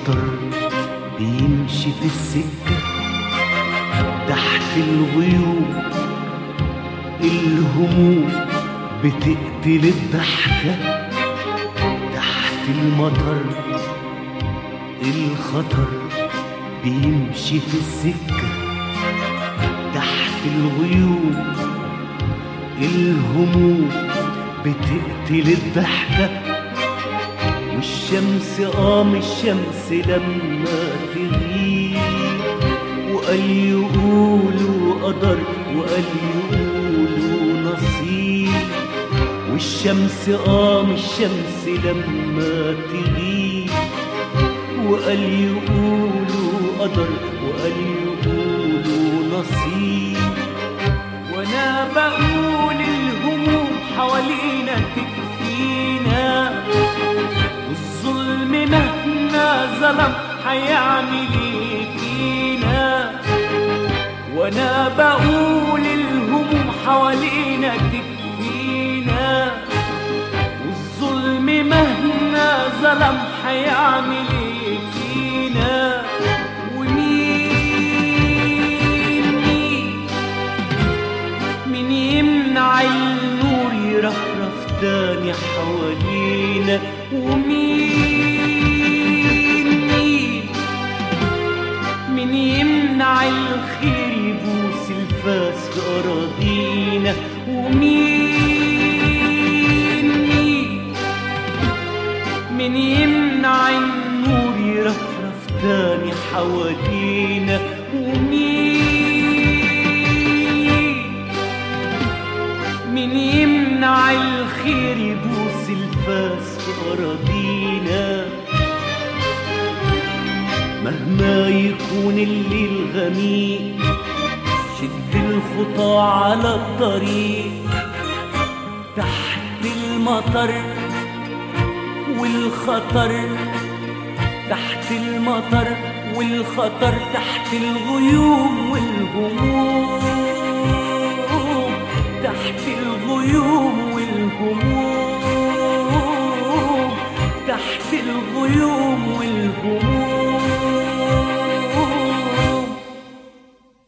المطر بيمشي في السكة تحت الغيوم الهموم بتقتل الضحكة تحت المطر الخطر بيمشي في السكة تحت الغيوم الهموم بتقتل الضحكة والشمس قام الشمس لما تغيب وقال يقولوا قدر وقال يقولوا نصيب والشمس قام الشمس لما تغيب وقال يقولوا قدر وقال يقولوا نصيب وانا بقول الهموم حوالينا تكفينا والظلم مهما ظلم هيعمل ايه فينا وانا بقول الهموم حوالينا تكفينا والظلم مهما ظلم هيعمل ايه فينا ومين مين مين يمنع النور يرفرف تاني حوالينا ومين مين مين يمنع الخير يبوس الفاس في أراضينا ومين مين مين يمنع النور يرفرف تاني حوالينا ومين مين يمنع الخير يبوس الفاس في أراضينا مهما يكون الليل غميق شد الخطى على الطريق تحت المطر والخطر تحت المطر والخطر تحت الغيوم والهموم تحت الغيوم والهموم تحت الغيوم والهموم